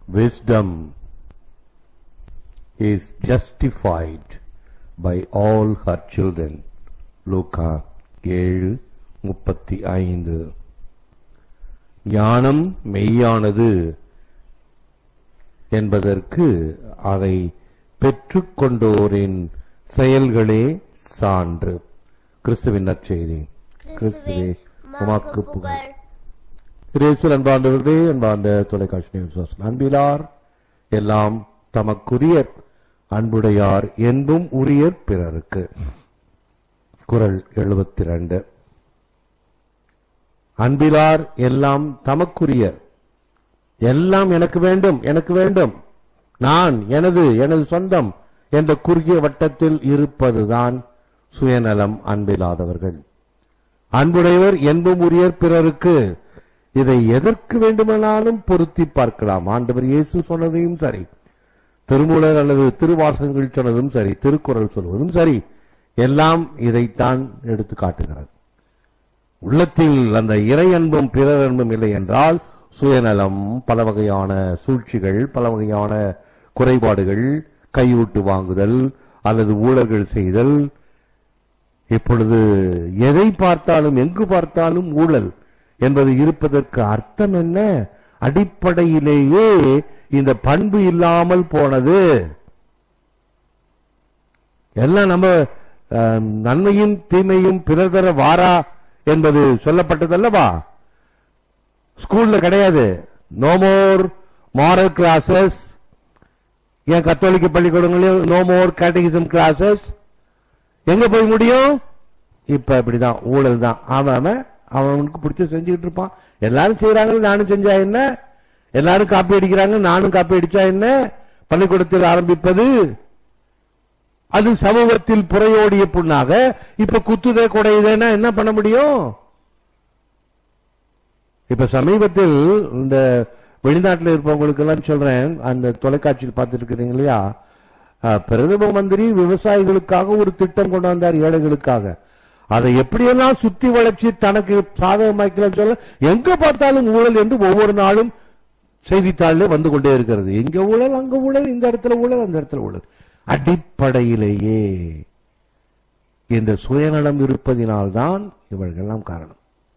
wisdom is justified by all her children. லூக்கா ஏழு முப்பத்தி ஐந்து ஞானம் மெய்யானது என்பதற்கு அதை பெற்றுக்கொண்டோரின் செயல்களே சான்று கிறிஸ்துவின் நற்செய்தி கிறிஸ்துவே உமக்கு புகழ் கிரேசல் அன்பாண்டவர்களே அன்பாண்ட தொலைக்காட்சி விசுவாசம் அன்பிலார் எல்லாம் தமக்குரியர் அன்புடையார் என்பும் உரியர் பிறருக்கு குரல் எழுபத்தி ரெண்டு அன்பிலார் எல்லாம் தமக்குரியர் எல்லாம் எனக்கு வேண்டும் எனக்கு வேண்டும் நான் எனது எனது சொந்தம் என்ற குறுகிய வட்டத்தில் இருப்பதுதான் சுயநலம் அன்பில்லாதவர்கள் அன்புடையவர் என்பும் உரியர் பிறருக்கு இதை எதற்கு வேண்டுமானாலும் பொருத்தி பார்க்கலாம் ஆண்டவர் இயேசு சொன்னதையும் சரி திருமூலர் அல்லது திருவாசகங்கள் சொன்னதும் சரி திருக்குறள் சொல்வதும் சரி எல்லாம் இதைத்தான் எடுத்து காட்டுகிறது உள்ளத்தில் அந்த இறை அன்பும் பிறர் அன்பும் இல்லை என்றால் சுயநலம் பல வகையான சூழ்ச்சிகள் பல வகையான குறைபாடுகள் கையூட்டு வாங்குதல் அல்லது ஊழல்கள் செய்தல் இப்பொழுது எதை பார்த்தாலும் எங்கு பார்த்தாலும் ஊழல் என்பது இருப்பதற்கு அர்த்தம் என்ன அடிப்படையிலேயே இந்த பண்பு இல்லாமல் போனது எல்லாம் நம்ம அஹ், நன்மையும் தீமையும் பிறர் தர வாரா என்பது சொல்லப்பட்டதல்லவா ஸ்கூல்ல கிடையாது நோ மோர் மாரல் கிளாஸஸ் ஏன் கத்தோலிக்க பள்ளிக்கூடங்களையும் நோ மோர் கேட்டகிசம் கிளாஸஸ் எங்க போய் முடியும் இப்ப இப்படிதான் ஊழல் தான் அவன் அவன் அவனுக்கு பிடிச்ச செஞ்சுக்கிட்டு இருப்பான் எல்லாரும் செய்யறாங்க நானும் செஞ்சா என்ன எல்லாரும் காப்பி அடிக்கிறாங்க நானும் காப்பி அடிச்சா என்ன பள்ளிக்கூடத்தில் ஆரம்பிப்பது அது சமூகத்தில் புறையோடிய புண்ணாக இப்ப குத்துதே குடையுதேன்னா என்ன பண்ண முடியும் இப்ப சமீபத்தில் இந்த வெளிநாட்டில் இருப்பவங்களுக்கு எல்லாம் சொல்றேன் அந்த தொலைக்காட்சியில் பார்த்துட்டு இருக்கிறீங்க இல்லையா அஹ், பிரதம மந்திரி விவசாயிகளுக்காக ஒரு திட்டம் கொண்டு வந்தார் ஏழைகளுக்காக அதை எப்படியெல்லாம் சுத்தி வளைச்சு தனக்கு சாதகமாக்கலாம் சொல்ல எங்க பார்த்தாலும் ஊழல் என்று ஒவ்வொரு நாளும் செய்தித்தாளில் வந்து கொண்டே இருக்கிறது இங்க ஊழல் அங்க ஊழல் இந்த இடத்துல ஊழல் அந்த இடத்துல ஊழல் அடிப்படையிலேயே இந்த சுயநலம் இருப்பதினால்தான் இவர்களெல்லாம் காரணம்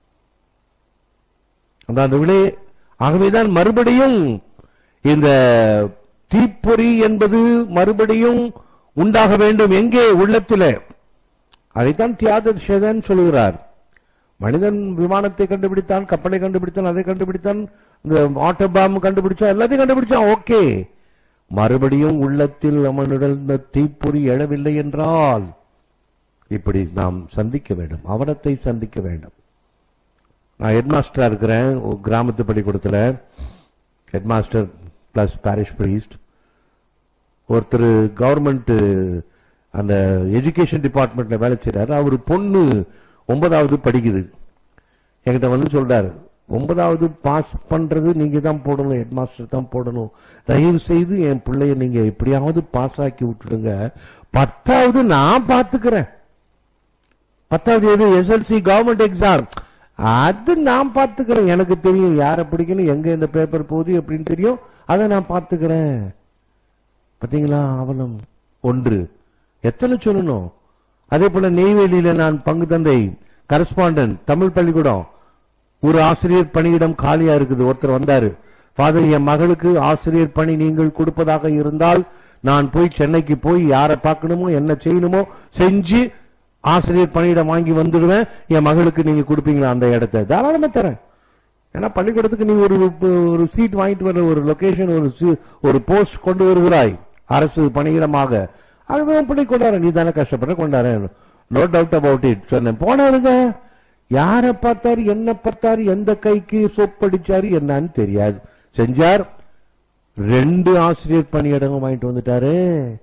அந்த விளை ஆகவேதான் மறுபடியும் இந்த தீப்பொறி என்பது மறுபடியும் உண்டாக வேண்டும் எங்கே உள்ளத்திலே அதைத்தான் தியாகதேசன் சொல்கிறார் மனிதன் விமானத்தை கண்டுபிடித்தான் கப்பலை கண்டுபிடித்தான் அதை கண்டுபிடித்தான் இந்த ஆட்டோ பாம் கண்டுபிடிச்சான் எல்லாத்தையும் கண்டுபிடிச்சான் ஓகே மறுபடியும் உள்ளத்தில் அவனுடன் இந்த தீப்பொறி எழவில்லை என்றால் இப்படி நாம் சந்திக்க வேண்டும் அவலத்தை சந்திக்க வேண்டும் நான் ஹெட்மாஸ்டரா இருக்கிறேன் ஒரு கிராமத்து பள்ளிக்கூடத்துல ஹெட்மாஸ்டர் பிளஸ் பாரிஷ் பிரீஸ்ட் ஒருத்தர் கவர்மெண்ட் அந்த எஜுகேஷன் டிபார்ட்மெண்ட்ல வேலை செய்றாரு அவர் பொண்ணு ஒன்பதாவது படிக்குது என்கிட்ட வந்து சொல்றாரு ஒன்பதாவது பாஸ் பண்றது நீங்க தான் போடணும் ஹெட்மாஸ்டர் தான் போடணும் தயவு செய்து என் பிள்ளைய நீங்க எப்படியாவது பாஸ் ஆக்கி விட்டுடுங்க பத்தாவது நான் பாத்துக்கிறேன் பத்தாவது எது எஸ்எல்சி கவர்மெண்ட் எக்ஸாம் அது நான் பாத்துக்கிறேன் எனக்கு தெரியும் யாரை பிடிக்கணும் எங்க இந்த பேப்பர் போகுது எப்படின்னு தெரியும் அதை நான் பாத்துக்கிறேன் பாத்தீங்களா அவலம் ஒன்று எத்தனை சொல்லணும் அதே போல நெய்வேலியில நான் பங்கு தந்தை கரஸ்பாண்டன்ட் தமிழ் பள்ளிக்கூடம் ஒரு ஆசிரியர் பணியிடம் காலியா இருக்குது ஒருத்தர் வந்தாரு ஃபாதர் என் மகளுக்கு ஆசிரியர் பணி நீங்கள் கொடுப்பதாக இருந்தால் நான் போய் சென்னைக்கு போய் யாரை பார்க்கணுமோ என்ன செய்யணுமோ செஞ்சு ஆசிரியர் பணியிடம் வாங்கி வந்துடுவேன் என் மகளுக்கு நீங்க கொடுப்பீங்களா அந்த இடத்தை தாராளமா தரேன் ஏன்னா பள்ளிக்கூடத்துக்கு நீ ஒரு ஒரு சீட் வாங்கிட்டு வர ஒரு லொகேஷன் ஒரு சீ- ஒரு போஸ்ட் கொண்டு வருகிறாய் அரசு பணியிடமாக அதுதான் பண்ணி கொண்டாரு நீ தானே கஷ்டப்பட கொண்டாரு நோ டவுட் அபவுட் இட் சொன்னேன் போனாருங்க யாரை பார்த்தாரு என்ன பார்த்தாரு எந்த கைக்கு சொப்படிச்சாரு என்னன்னு தெரியாது செஞ்சார் ரெண்டு ஆசிரியர் பணியிடம் வாங்கிட்டு வந்துட்டாரு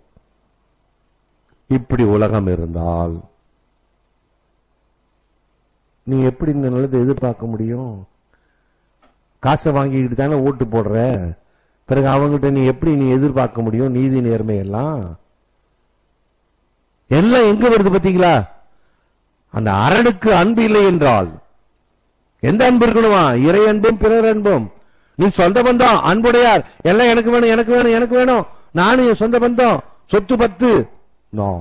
இப்படி உலகம் இருந்தால் நீ எப்படி இந்த நல்லதை எதிர்பார்க்க முடியும் காசை வாங்கிக்கிட்டு தானே ஓட்டு போடுற பிறகு அவங்ககிட்ட நீ எப்படி நீ எதிர்பார்க்க முடியும் நீதி நேர்மை எல்லாம் எல்லாம் எங்க வருது பாத்தீங்களா அந்த அரணுக்கு அன்பு இல்லை என்றால் எந்த அன்பு இருக்கணுமா இறை அன்பும் பிறர் அன்பும் நீ சொந்த பந்தம் அன்புடையார் எல்லாம் எனக்கு வேணும் எனக்கு வேணும் எனக்கு வேணும் நானும் என் சொந்த பந்தம் சொத்து பத்து no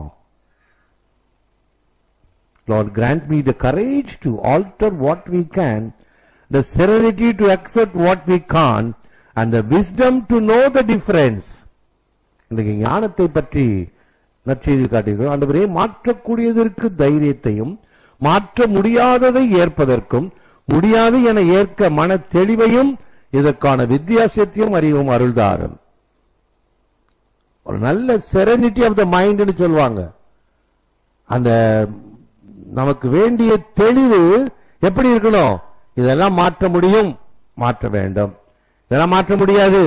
Lord, grant me the courage to alter what we can, the serenity to accept what we can't, and the wisdom to know the difference. இன்றைக்கு ஞானத்தை பற்றி நற்செய்தி காட்டுகிறோம் ஆண்டவரே மாற்றக்கூடியதற்கு தைரியத்தையும் மாற்ற முடியாததை ஏற்பதற்கும் முடியாது என ஏற்க மன தெளிவையும் இதற்கான வித்தியாசத்தையும் அறிவும் அருள்தாரும் ஒரு நல்ல செரனிட்டி ஆஃப் த மைண்ட்னு சொல்லுவாங்க அந்த நமக்கு வேண்டிய தெளிவு எப்படி இருக்கணும் இதெல்லாம் மாற்ற முடியும் மாற்ற வேண்டும் இதெல்லாம் மாற்ற முடியாது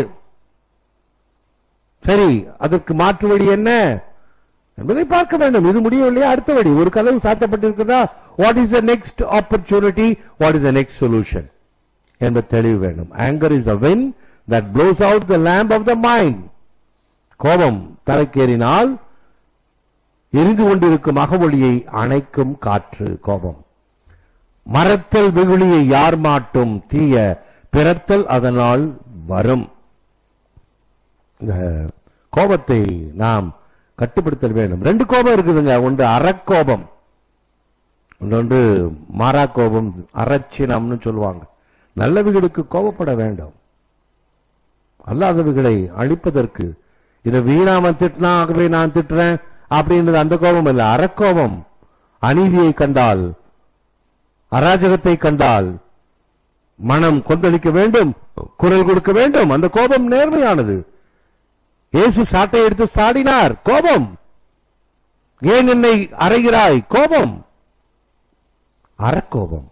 சரி அதற்கு மாற்று வழி என்ன என்பதை பார்க்க வேண்டும் இது முடியவில்லையா அடுத்த வழி ஒரு கதவு சாத்தப்பட்டிருக்கிறதா what is the next opportunity what is the next solution என்பது தெளிவு வேண்டும் anger is the when that blows out the lamp of the mind கோபம் தலைக்கேறினால் எரிந்து கொண்டிருக்கும் அகவொளியை அணைக்கும் காற்று கோபம் மரத்தல் வெகுளியை யார் மாட்டும் தீய பிறத்தல் அதனால் வரும் இந்த கோபத்தை நாம் கட்டுப்படுத்த வேண்டும் ரெண்டு கோபம் இருக்குதுங்க ஒன்று அறக்கோபம் இன்னொன்று மாறா கோபம் அறச்சினம்னு சொல்லுவாங்க நல்லவைகளுக்கு கோபப்பட வேண்டும் அல்லாதவைகளை அழிப்பதற்கு இதை வீணாம திட்டினா ஆகவே நான் திட்டுறேன் அப்படின்றது அந்த கோபம் இல்ல அறக்கோபம் அநீதியை கண்டால் அராஜகத்தை கண்டால் மனம் கொந்தளிக்க வேண்டும் குரல் கொடுக்க வேண்டும் அந்த கோபம் நேர்மையானது இயேசு சாட்டை எடுத்து சாடினார் கோபம் ஏன் என்னை அறைகிறாய் கோபம் அறக்கோபம்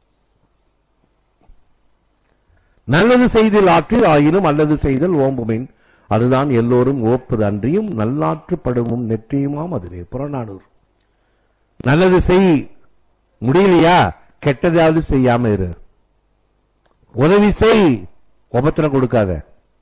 நல்லது செய்தில் ஆற்றில் ஆயினும் அல்லது செய்தல் ஓம்புமின் அதுதான் எல்லோரும் ஓப்பது அன்றியும் நல்லாற்று படுமும் நெற்றியுமாம் அதிலே புறநானூர் நல்லது செய் முடியலையா கெட்டதாவது செய்யாம இரு உதவி செய் உபத்திரம் கொடுக்காத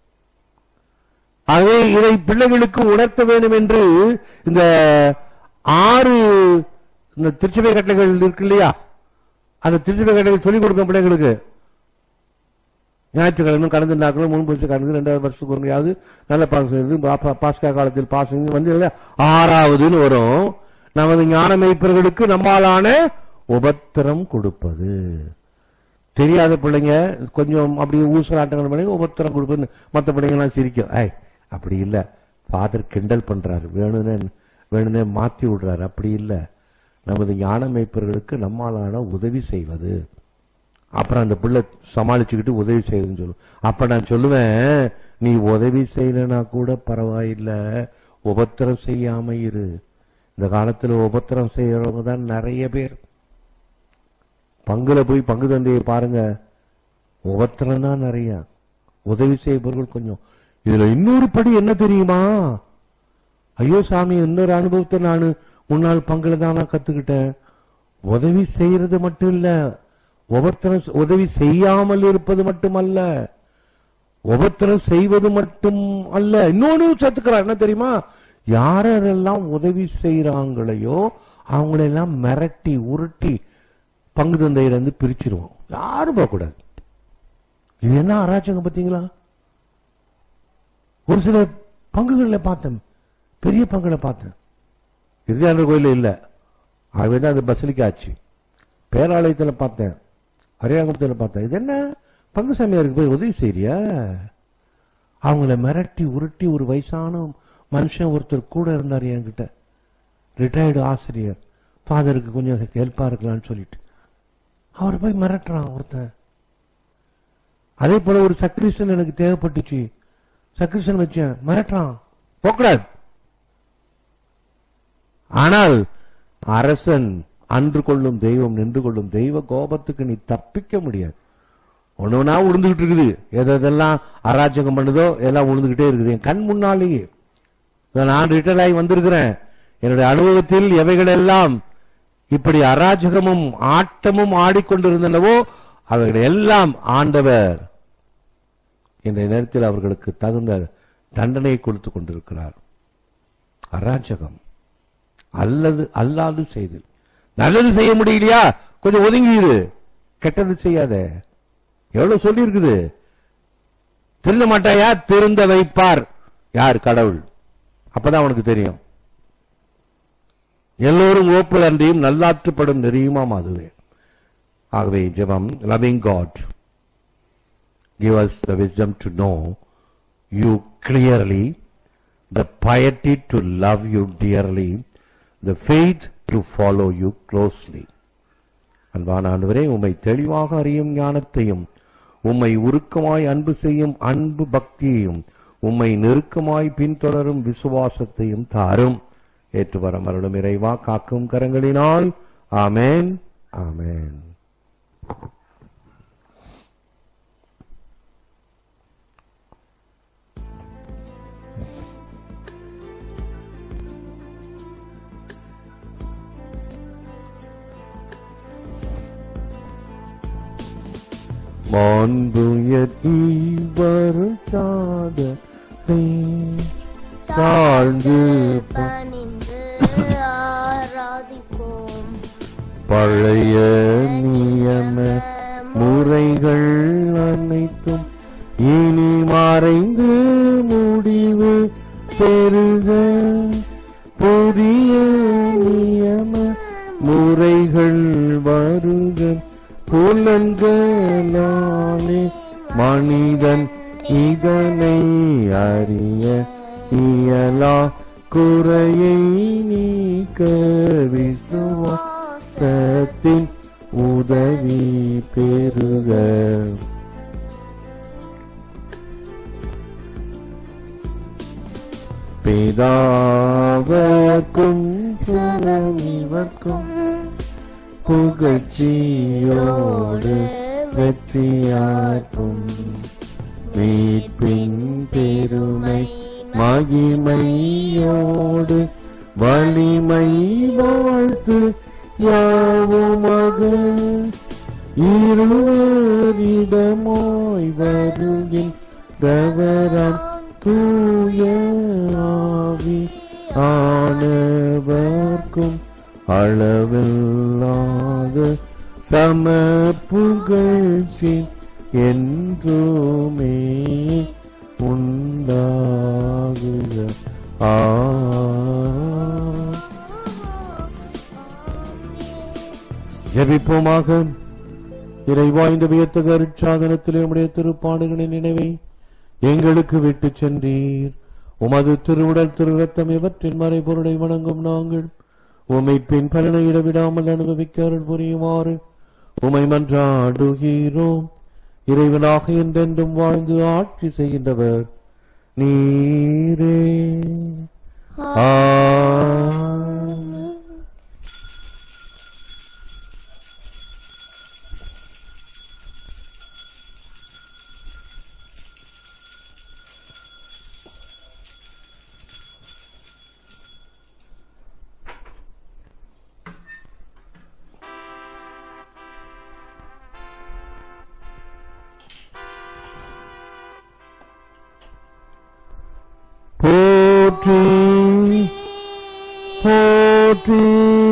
ஆகவே இதை பிள்ளைகளுக்கு உணர்த்த வேண்டும் என்று இந்த ஆறு இந்த திருச்சபை கட்டளைகள் இருக்கு இல்லையா அந்த திருச்சபை கட்டளைகள் சொல்லிக் கொடுக்கும் பிள்ளைகளுக்கு ஞாயிற்றுக்கிழமை கடந்து நாட்களும் முன்பு வச்சு கடந்து ரெண்டாவது வருஷத்துக்கு ஒருங்கையாவது நல்ல பாஸ் செய்யுது பா- பாஸ்கா காலத்தில் பாஸ் செய்யுது வந்து இல்லையா? ஆறாவதுன்னு வரும் நமது ஞான மெய்ப்பர்களுக்கு நம்மாலான உபத்திரம் கொடுப்பது தெரியாத பிள்ளைங்க கொஞ்சம் அப்படி ஊசலாட்டங்கள் பண்ணி உபத்திரம் கொடுப்பது மற்ற பிள்ளைங்கலாம் சிரிக்கும் ஐய் அப்படி இல்ல ஃபாதர் கிண்டல் பண்றாரு வேணும்னே வேணும்னே மாத்தி விடுறாரு அப்படி இல்ல நமது ஞான மெய்ப்பர்களுக்கு நம்மாலான உதவி செய்வது அப்புறம் அந்த பிள்ளை சமாளிச்சுக்கிட்டு உதவி செய்யுதுன்னு சொல்லும் அப்ப நான் சொல்லுவேன் நீ உதவி செய்யலனா கூட பரவாயில்ல உபத்திரம் செய்யாம இரு இந்த காலத்துல உபத்திரம் செய்யறவங்க தான் நிறைய பேர் பங்குல போய் பங்கு தந்தையை பாருங்க உபத்திரம் தான் நிறைய உதவி செய்பவர்கள் கொஞ்சம் இதுல இன்னொரு படி என்ன தெரியுமா ஐயோ சாமி இன்னொரு அனுபவத்தை நான் முன்னாள் பங்குல தான் நான் கத்துக்கிட்டேன் உதவி செய்யறது மட்டும் இல்ல உபத்திரம் உதவி செய்யாமல் இருப்பது மட்டுமல்ல உபத்திரம் செய்வது மட்டும் அல்ல இன்னொன்னு சேர்த்துக்கிறார் என்ன தெரியுமா யாரெல்லாம் உதவி செய்யறாங்களையோ அவங்களெல்லாம் மிரட்டி உருட்டி பங்கு தந்தையில இருந்து பிரிச்சிருவோம் யாரும் போகக்கூடாது இது என்ன அராஜகம் பாத்தீங்களா ஒரு சில பங்குகளில் பார்த்தேன் பெரிய பங்குல பார்த்தேன் இறுதியாண்டர் கோயில இல்ல ஆகவே தான் அது பசலிக்கா ஆச்சு பேராலயத்துல பார்த்தேன் அரியாங்குப்பத்துல பார்த்தேன் இது என்ன பங்கு சாமியாருக்கு போய் உதவி செய்யறியா அவங்கள மிரட்டி உருட்டி ஒரு வயசான மனுஷன் ஒருத்தர் கூட இருந்தார் என்கிட்ட ரிட்டையர்டு ஆசிரியர் ஃபாதருக்கு கொஞ்சம் ஹெல்ப்பா இருக்கலாம்னு சொல்லிட்டு அவரை போய் மிரட்டுறான் ஒருத்தன் அதே போல ஒரு சக்ரிஸ்டன் எனக்கு தேவைப்பட்டுச்சு சக்ரிஸ்டன் வச்சேன் மிரட்டுறான் போக்கூடாது ஆனால் அரசன் அன்று கொள்ளும் தெய்வம் நின்று கொள்ளும் தெய்வ கோபத்துக்கு நீ தப்பிக்க முடியாது ஒண்ணு ஒண்ணா உழுந்துகிட்டு இருக்குது எது எதெல்லாம் அராஜகம் பண்ணுதோ எல்லாம் உழுந்துகிட்டே இருக்குது என் கண் முன்னாலேயே இதோ நான் ரிட்டையர் ஆகி வந்திருக்கிறேன் என்னுடைய அனுபவத்தில் எவைகள் எல்லாம் இப்படி அராஜகமும் ஆட்டமும் ஆடிக்கொண்டிருந்தனவோ அவைகள் எல்லாம் ஆண்டவர் இன்றைய நேரத்தில் அவர்களுக்கு தகுந்த தண்டனையை கொடுத்து கொண்டிருக்கிறார் அராஜகம் அல்லது அல்லாது செய்து நல்லது செய்ய முடியலையா கொஞ்சம் ஒதுங்கிடு கெட்டது செய்யாத எவ்வளவு சொல்லி இருக்குது திருந்த மாட்டாயா திருந்த வைப்பார் யார் கடவுள் அப்பதான் அவனுக்கு தெரியும் எல்லோரும் ஓப்புல் அன்றியும் நல்லாற்றுப்படும் நெறியுமாம் அதுவே ஆகவே ஜெபம் loving God give us the wisdom to know you clearly, the piety to love you dearly, the faith to follow you closely. அன்பான ஆண்டவரே உம்மை தெளிவாக அறியும் ஞானத்தையும் உம்மை உருக்கமாய் அன்பு செய்யும் அன்பு பக்தியையும் உம்மை நெருக்கமாய் பின்தொடரும் விசுவாசத்தையும் தாரும் ஏற்று வர மருளும் இறைவா காக்கும் கரங்களினால் ஆமென் ஆமென் மாண்புயர் ஈவருஷாத தாழ்ந்து பணிந்து ஆராதிப்போம் பழைய நியம முறைகள் அனைத்தும் இனி மறைந்து முடிவு பெருக புதிய நியம முறைகள் வருக புலன்களாலே மனிதன் இதனை அறிய இயலா குறையை நீக்க விசுவாசத்தின் உதவி பெறுக பிதாவர்க்கும் சுரமிவர்க்கும் புகழ்ச்சியோடு வெற்றியாக்கும் மீட்பின் பெருமை மகிமையோடு வலிமை வாழ்த்து யாவுமாக இருவரிடமாய் வருகின்றவராம் தூய ஆவி ஆனவர்க்கும் அளவில்லாத சம புகழ்ச்சி என்றுமே உண்டாகுக ஆ ஜெபிப்போமாக இறைவா இந்த வியத்தக அருட்சாதனத்திலே உடைய திருப்பாடுகளின் நினைவை எங்களுக்கு விட்டுச் சென்றீர் உமது திருவுடல் திரு ரத்தம் இவற்றின் மறைபொருளை வணங்கும் நாங்கள் உமை பின் பலனை இடவிடாமல் அனுபவிக்க அருள் புரியுமாறு உமை மன்றாடுகிறோம் இறைவனாக என்றென்றும் வாழ்ந்து ஆட்சி செய்கின்றவர் நீரே ஆமென். போற்றி போற்றி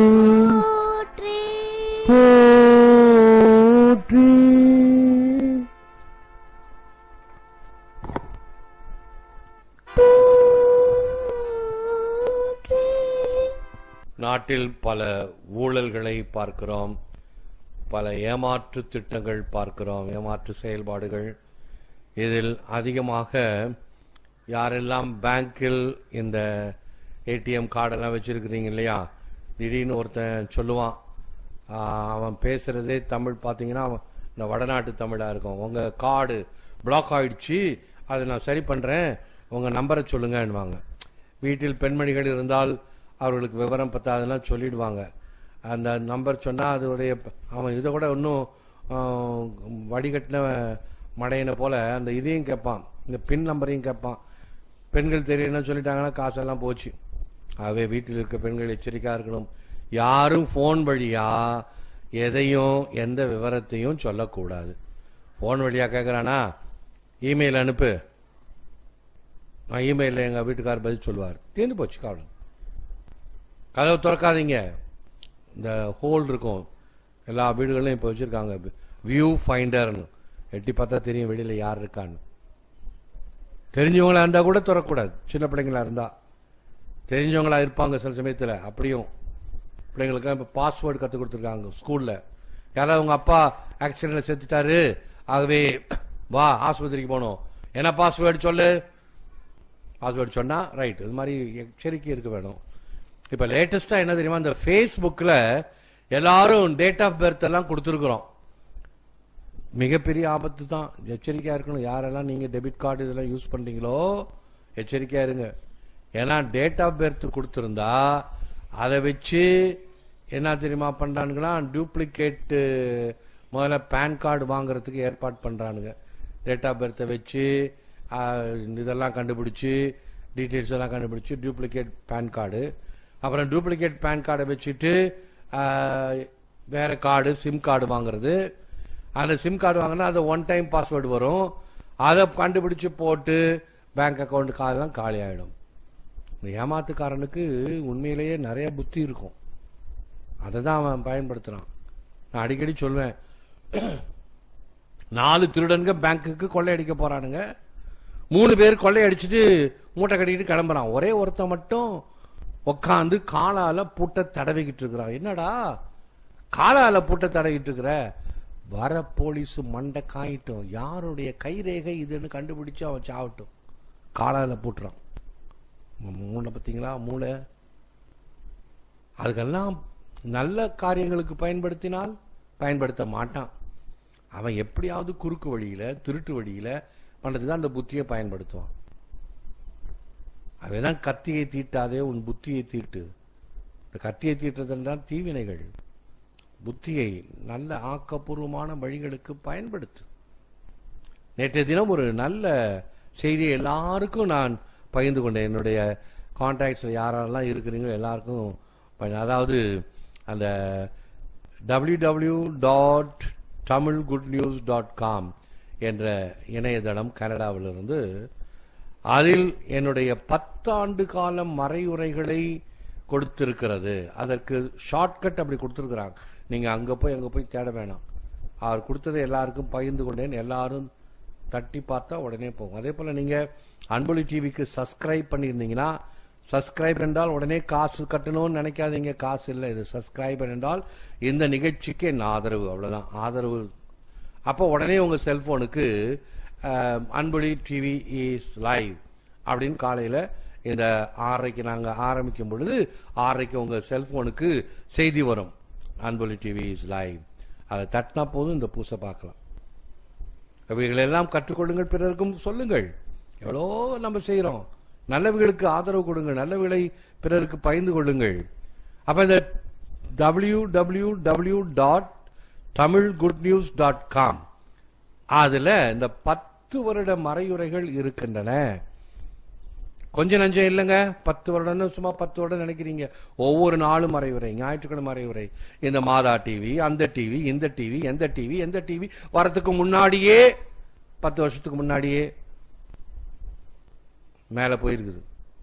போற்றி போற்றி போற்றி நாட்டில் பல ஊழல்களை பார்க்கிறோம் பல ஏமாற்று திட்டங்கள் பார்க்கிறோம் ஏமாற்று செயல்பாடுகள் இதில் அதிகமாக யாரெல்லாம் பேங்கில் இந்த ஏடிஎம் கார்டெல்லாம் வச்சிருக்கிறீங்க இல்லையா திடீர்னு ஒருத்தன் சொல்லுவான் ஆஹ், அவன் பேசுறதே தமிழ் பார்த்தீங்கன்னா அவன் இந்த வடநாட்டு தமிழா இருக்கும் உங்க கார்டு பிளாக் ஆயிடுச்சு அதை நான் சரி பண்றேன் உங்க நம்பரை சொல்லுங்கன்னுவாங்க வீட்டில் பெண்மணிகள் இருந்தால் அவர்களுக்கு விவரம் பத்தாதுன்னா சொல்லிடுவாங்க அந்த நம்பர் சொன்னா அதோடைய அவன் இதை கூட இன்னும் ஆஹ், வடிகட்டின மடையனை போல அந்த இதையும் கேட்பான் இந்த பின் நம்பரையும் கேட்பான் பெண்கள் தெரியணும்னு சொல்லிட்டாங்கன்னா காசெல்லாம் போச்சு ஆகவே வீட்டில் இருக்க பெண்கள் எச்சரிக்கையா இருக்கணும் யாரும் ஃபோன் வழியா எதையும் எந்த விவரத்தையும் சொல்லக்கூடாது ஃபோன் வழியா கேட்கறானா இமெயில் அனுப்பு நான் இமெயிலில் எங்க வீட்டுக்காரர் பதில் சொல்லுவார் தீர்ந்து போச்சு காரணம் கதவை திறக்காதீங்க இந்த ஹோல் இருக்கும் எல்லா வீடுகளிலும் இப்போ வச்சிருக்காங்க வியூ ஃபைண்டர்னு எட்டி பார்த்தா தெரியும் வெளியில யார் இருக்கான்னு தெரிஞ்சவங்களா இருந்தா கூட திறக்கக்கூடாது சின்ன பிள்ளைங்களா இருந்தா தெரிஞ்சவங்களா இருப்பாங்க சில சமயத்துல அப்படியும் பிள்ளைங்களுக்கு இப்ப பாஸ்வேர்டு கத்து கொடுத்துருக்காங்க ஸ்கூல்ல யாராவது உங்க அப்பா ஆக்சிடென்ட்ல செத்துட்டாரு ஆகவே வா ஆஸ்பத்திரிக்கு போகணும் என்ன பாஸ்வேர்டு சொல்லு பாஸ்வேர்டு சொன்னா ரைட் இது மாதிரி எச்சரிக்கை இருக்க வேணும் இப்ப லேட்டஸ்டா என்ன தெரியுமா இந்த Facebookல எல்லாரும் டேட் ஆஃப் பர்த் எல்லாம் கொடுத்துருக்குறோம் மிகப்பெரிய ஆபத்து தான் எச்சரிக்கையா இருக்கணும் யாரெல்லாம் நீங்க டெபிட் கார்டு இதெல்லாம் யூஸ் பண்றீங்களோ எச்சரிக்கையா இருங்க ஏன்னா டேட் ஆஃப் பர்த் கொடுத்திருந்தா அதை வச்சு என்ன தெரியுமா பண்றானுங்களா டூப்ளிகேட் முதல்ல பேன் கார்டு வாங்குறதுக்கு ஏற்பாடு பண்றானுங்க டேட் ஆஃப் பர்த்தை வச்சு ஆ, இதெல்லாம் கண்டுபிடிச்சு டீட்டெயில்ஸ் எல்லாம் கண்டுபிடிச்சு டூப்ளிகேட் பேன் கார்டு அப்புறம் டூப்ளிகேட் பேன் கார்டை வச்சுட்டு ஆ, வேற கார்டு சிம் கார்டு வாங்குறது அந்த சிம் கார்டு வாங்கினா அது ஒன் டைம் பாஸ்வேர்டு வரும் அதை கண்டுபிடிச்சு போட்டு பேங்க் அக்கவுண்ட் காலெல்லாம் காலி ஆயிடும் இந்த ஏமாத்துக்காரனுக்கு உண்மையிலேயே நிறைய புத்தி இருக்கும் அதை தான் அவன் பயன்படுத்துறான் நான் அடிக்கடி சொல்வேன் நாலு திருடனுங்க பேங்க்குக்கு கொள்ளையடிக்க போறானுங்க மூணு பேர் கொள்ளையடிச்சிட்டு மூட்டை கட்டிக்கிட்டு கிளம்புறான் ஒரே ஒருத்தன் மட்டும் உட்காந்து காலால பூட்டை தடவிக்கிட்டு இருக்கிறான் என்னடா காலால பூட்டை தடவிக்கிட்டு இருக்கிற வர போலீஸ் மண்டை காயிட்டும் யாருடைய கைரேகை இதுன்னு கண்டுபிடிச்சு அவன் சாவட்டும் காலால பூட்டுறான் மூளை பார்த்தீங்களா மூளை அதுக்கெல்லாம் நல்ல காரியங்களுக்கு பயன்படுத்தினால் பயன்படுத்த மாட்டான் அவன் எப்படியாவது குறுக்கு வழியில திருட்டு வழியில பண்றதுக்கு அந்த புத்தியை பயன்படுத்துவான் அவைதான் கத்தியை தீட்டாதே உன் புத்தியை தீட்டு இந்த கத்தியை தீட்டுறதுன்றால் தீவினைகள் புத்தியை நல்ல ஆக்கப்பூர்வமான வழிகளுக்கு பயன்படுத்து நேற்றைய தினம் ஒரு நல்ல செய்தியை எல்லாருக்கும் நான் பகிர்ந்து கொண்டேன் என்னுடைய கான்டாக்ட்ஸ் யாரெல்லாம் இருக்கிறீங்களோ எல்லாருக்கும் ப- அதாவது அந்த www.tamilgoodnews.com dot Tamil good news dot com என்ற இணையதளம் கனடாவிலிருந்து அதில் என்னுடைய பத்தாண்டு கால மறையுரைகளை கொடுத்திருக்கிறது அதற்கு ஷார்ட்கட் அப்படி கொடுத்திருக்கிறாங்க நீங்க அங்க போய் அங்க போய் தேட வேணாம் அவர் கொடுத்ததை எல்லாருக்கும் பகிர்ந்து கொண்டேன் எல்லாரும் தட்டி பார்த்தா உடனே போகும் அதே போல நீங்க அன்பொலி டிவிக்கு சப்ஸ்கிரைப் பண்ணியிருந்தீங்கன்னா சப்ஸ்கிரைப் என்றால் உடனே காசு கட்டணும்னு நினைக்காதீங்க காசு இல்லை இது சப்ஸ்கிரைப் என்றால் இந்த நிகழ்ச்சிக்கு என் ஆதரவு அவ்வளவுதான் ஆதரவு அப்போ உடனே உங்க செல்போனுக்கு ah, Anboli TV is live அப்படின்னு காலையில இந்த ஆறரைக்கு நாங்க ஆரம்பிக்கும் பொழுது ஆறரைக்கு உங்க செல்போனுக்கு செய்தி வரும் அன்பொலி டிவி இஸ் லைவ் அதை தட்டினா போதும் இந்த பூசை பார்க்கலாம் இவைகளெல்லாம் கற்றுக்கொள்ளுங்கள் பிறருக்கும் சொல்லுங்கள் எவ்வளோ நம்ம செய்யறோம் நல்லவைகளுக்கு ஆதரவு கொடுங்க நல்லவைகளை பிறருக்கு பகிர்ந்து கொள்ளுங்கள் அப்ப இந்த W W W dot Tamil good news dot com அதுல இந்த பத்து வருட மறையுரைகள் இருக்கின்றன கொஞ்ச நஞ்சம் இல்லைங்க பத்து வருடம்னு சும்மா பத்து வருடம் நினைக்கிறீங்க ஒவ்வொரு நாளும் மறைவுரை ஞாயிற்றுக்கிழமை மறைவுரை இந்த மாதா டிவி அந்த டிவி இந்த டிவி எந்த டிவி எந்த டிவி வரதுக்கு முன்னாடியே பத்து வருஷத்துக்கு முன்னாடியே மேல போயிருக்குது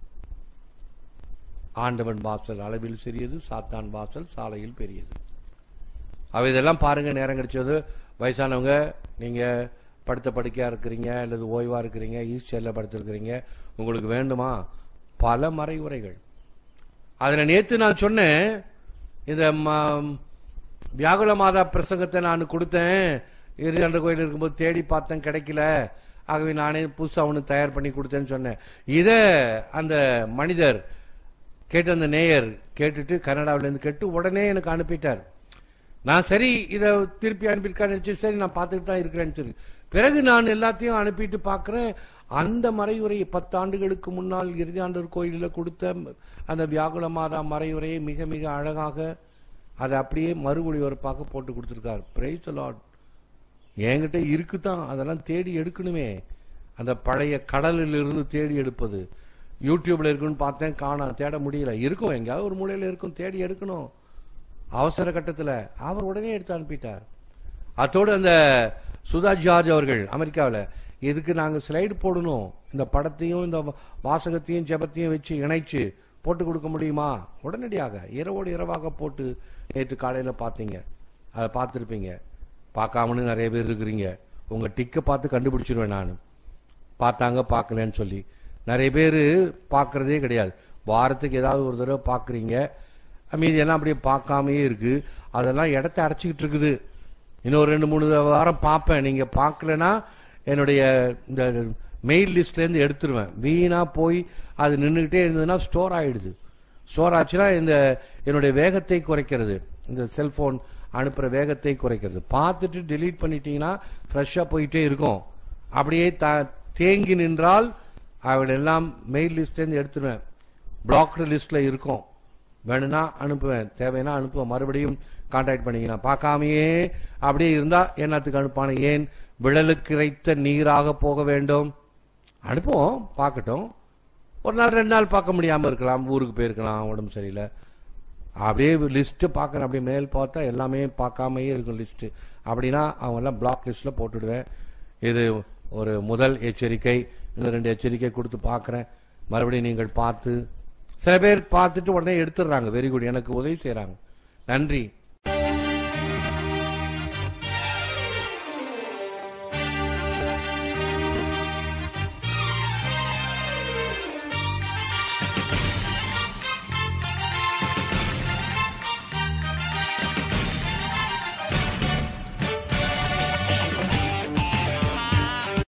ஆண்டவன் வாசல் அளவில் சிறியது சாத்தான் வாசல் சாலையில் பெரியது அவ இதெல்லாம் பாருங்க நேரம் கிடைச்சது வயசானவங்க நீங்க படுத்த படுக்கையா இருக்கிறீங்க அல்லது ஓய்வா இருக்கிறீங்க ஈஸ்டர்ல படுத்திருக்கிறீங்க உங்களுக்கு வேண்டுமா பல மறைவுரைகள் அதுல நேத்து நான் சொன்னேன் இந்த ம- வியாகுல மாதா பிரசங்கத்தை நான் கொடுத்தேன் இறுதியாண்டு கோயில் இருக்கும்போது தேடி பார்த்தேன் கிடைக்கல ஆகவே நானே புதுசா ஒன்று தயார் பண்ணி கொடுத்தேன்னு சொன்னேன் இத அந்த மனிதர் கேட்டு அந்த நேயர் கேட்டுட்டு கனடாவில இருந்து கேட்டு உடனே எனக்கு அனுப்பிட்டார் நான் சரி இத திருப்பி அனுப்பியிருக்கான்னு நினைச்சு சரி நான் பார்த்துட்டு தான் இருக்கிறேன்னு சொல்லி பிறகு நான் எல்லாத்தையும் அனுப்பிட்டு பார்க்கிறேன் அந்த மறையுரை பத்தாண்டுகளுக்கு முன்னால் இறுதியாண்டவர் கோயிலில் கொடுத்த அந்த வியாகுல மாதா மறையுரையை மிக மிக அழகாக அதை அப்படியே மறு ஒளிபரப்பாக போட்டு கொடுத்திருக்கார் பிரைஸ் லார்ட் என்கிட்ட இருக்குதான் அதெல்லாம் தேடி எடுக்கணுமே அந்த பழைய கடலில் இருந்து தேடி எடுப்பது யூடியூப்ல இருக்குன்னு பார்த்தேன் காணோம் தேட முடியல இருக்கும் எங்கேயாவது ஒரு மூலையில இருக்கும் தேடி எடுக்கணும் அவசர கட்டத்துல அவர் உடனே எடுத்து அனுப்பிட்டார் அத்தோடு அந்த சுதா ஜார்ஜ் அவர்கள் அமெரிக்காவில் இதுக்கு நாங்க ஸ்லைடு போடணும் இந்த படத்தையும் இந்த வாசகத்தையும் ஜெபத்தையும் வச்சு இணைச்சு போட்டு கொடுக்க முடியுமா உடனடியாக இரவோடு இரவாக போட்டு நேற்று காலையில பார்த்தீங்க அதை பார்த்துருப்பீங்க பார்க்காமனு நிறைய பேர் இருக்கிறீங்க உங்க டிக்கை பார்த்து கண்டுபிடிச்சிருவேன் நான் பார்த்தாங்க பார்க்கலன்னு சொல்லி நிறைய பேர் பார்க்கறதே கிடையாது வாரத்துக்கு ஏதாவது ஒரு தடவை பார்க்குறீங்க மீதி எல்லாம் அப்படியே பார்க்காமயே இருக்கு அதெல்லாம் இடத்த அடைச்சிக்கிட்டு இருக்குது இன்னொரு ரெண்டு மூணு வாரம் பார்ப்பேன் நீங்க பார்க்கலனா என்னுடைய இந்த மெயில் லிஸ்ட்ல இருந்து எடுத்துருவேன் வீணா போய் அது நின்றுகிட்டே இருந்ததுன்னா ஸ்டோர் ஆயிடுது ஸ்டோர் ஆச்சுன்னா இந்த என்னுடைய வேகத்தை குறைக்கிறது இந்த செல்போன் அனுப்புற வேகத்தை குறைக்கிறது பார்த்துட்டு delete பண்ணிட்டீங்கன்னா ஃப்ரெஷ்ஷா போயிட்டே இருக்கும் அப்படியே த- தேங்கி நின்றால் அவள் எல்லாம் மெயில் லிஸ்ட்ல இருந்து எடுத்துருவேன் பிளாக்டு லிஸ்ட்ல இருக்கும் வேணும்னா அனுப்புவேன் தேவைன்னா அனுப்புவேன் மறுபடியும் கான்டாக்ட் பண்ணிக்கலாம் பார்க்காமயே அப்படியே இருந்தா என்னத்துக்கு அனுப்பான ஏன் விழலுக்கு இறைத்த நீராக போக வேண்டும் அனுப்புவோம் பார்க்கட்டும் ஒரு நாள் ரெண்டு நாள் பார்க்க முடியாம இருக்கலாம் ஊருக்கு போயிருக்கலாம் உடம்பு சரியில்லை அப்படியே லிஸ்ட் பார்க்கறேன் அப்படியே மேல் பார்த்தா எல்லாமே பார்க்காமயே இருக்கும் லிஸ்ட் அப்படின்னா அவங்க எல்லாம் பிளாக் லிஸ்ட்ல போட்டுடுவேன் இது ஒரு முதல் எச்சரிக்கை இன்னும் ரெண்டு எச்சரிக்கை கொடுத்து பார்க்கறேன் மறுபடியும் நீங்கள் பார்த்து சில பேர் பார்த்துட்டு உடனே எடுத்துடுறாங்க வெரி குட் எனக்கு உதவி செய்றாங்க நன்றி